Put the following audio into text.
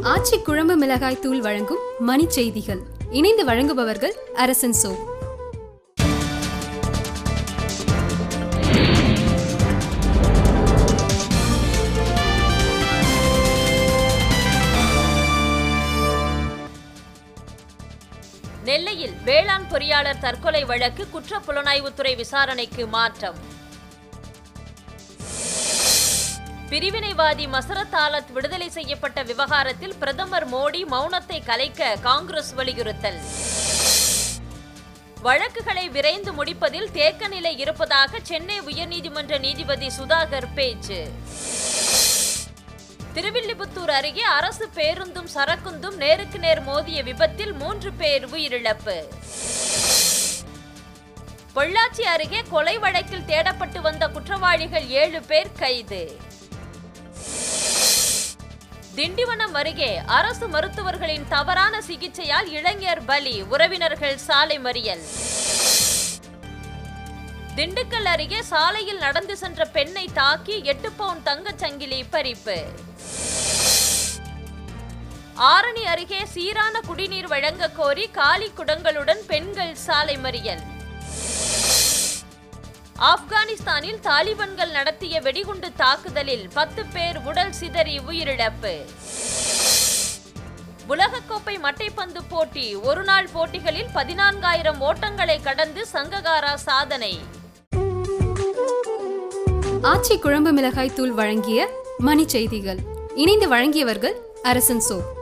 ஆச்சி குழம்பு மிளகாய் தூள் வழங்கும் மணி செய்திகள் இணைந்து வழங்குபவர்கள் அரசன் சோ நெல்லையில் வேளாண் பொறியாளர் தற்கொலை வழக்கு குற்ற புலனாய்வுத்துறை விசாரணைக்கு மாற்றம் பிரிவினைவாதி மசரத் ஆலத் விடுதலை செய்யப்பட்ட விவகாரத்தில் பிரதமர் மோடி மௌனத்தை கலைக்க காங்கிரஸ் வலியுறுத்தல் வழக்குகளை விரைந்து முடிப்பதில் தேக்க நிலை இருப்பதாக சென்னை உயர்நீதிமன்ற நீதிபதி சுதாகர் பேச்சு திருவில்லிபுத்தூர் அருகே அரசு பேருந்தும் சரக்குந்தும் நேருக்கு நேர் மோதிய விபத்தில் மூன்று பேர் உயிரிழப்பு பொள்ளாச்சி அருகே கொலை வழக்கில் தேடப்பட்டு வந்த குற்றவாளிகள் ஏழு பேர் கைது திண்டிவனம் அருகே அரசு மருத்துவர்களின் தவறான சிகிச்சையால் இளைஞர் பலி உறவினர்கள் சாலை மறியல் திண்டுக்கல் அருகே சாலையில் நடந்து சென்ற பெண்ணை தாக்கி எட்டு பவுன் தங்கச் சங்கிலி பறிப்பு ஆரணி அருகே சீரான குடிநீர் வழங்க கோரி காலி குடங்களுடன் பெண்கள் சாலை மறியல் ஆப்கானிஸ்தானில் தாலிபான்கள் நடத்திய வெடிகுண்டு தாக்குதலில் பத்து பேர் உடல் சிதறி உயிரிழப்பு உலகக்கோப்பை மட்டைப்பந்து போட்டி ஒருநாள் போட்டிகளில் பதினான்காயிரம் ஓட்டங்களை கடந்து சங்ககாரா சாதனை ஆச்சி குழம்பு மிளகாய் தூள் வழங்கிய மணி செய்திகள் இணைந்து வழங்கியவர்கள் அரசன் சோ